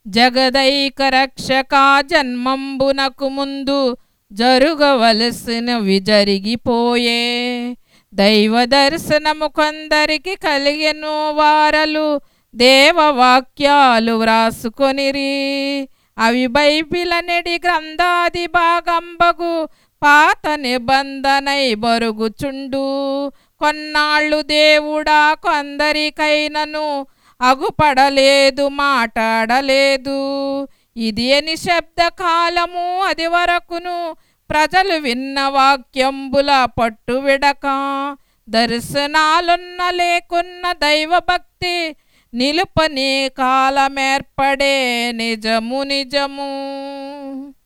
జగదైక రక్షక జన్మంబునకు ముందు జరుగవలసినవి జరిగిపోయే దైవ దర్శనము కొందరికి కలిగెను వారలు దేవవాక్యాలు వ్రాసుకొనిరి అవి బైబిలనెడి గ్రంథాది భాగంబగు పాత నిబంధనై బరుగుచుండు కొన్నాళ్ళు దేవుడా కొందరికైనను అగుపడలేదు మాట్లాడలేదు ఇది అని శబ్ద కాలము అది వరకును ప్రజలు విన్న వాక్యంబుల పట్టు విడక దర్శనాలున్న లేకున్న దైవభక్తి నిలుపని కాలమేర్పడే నిజము నిజము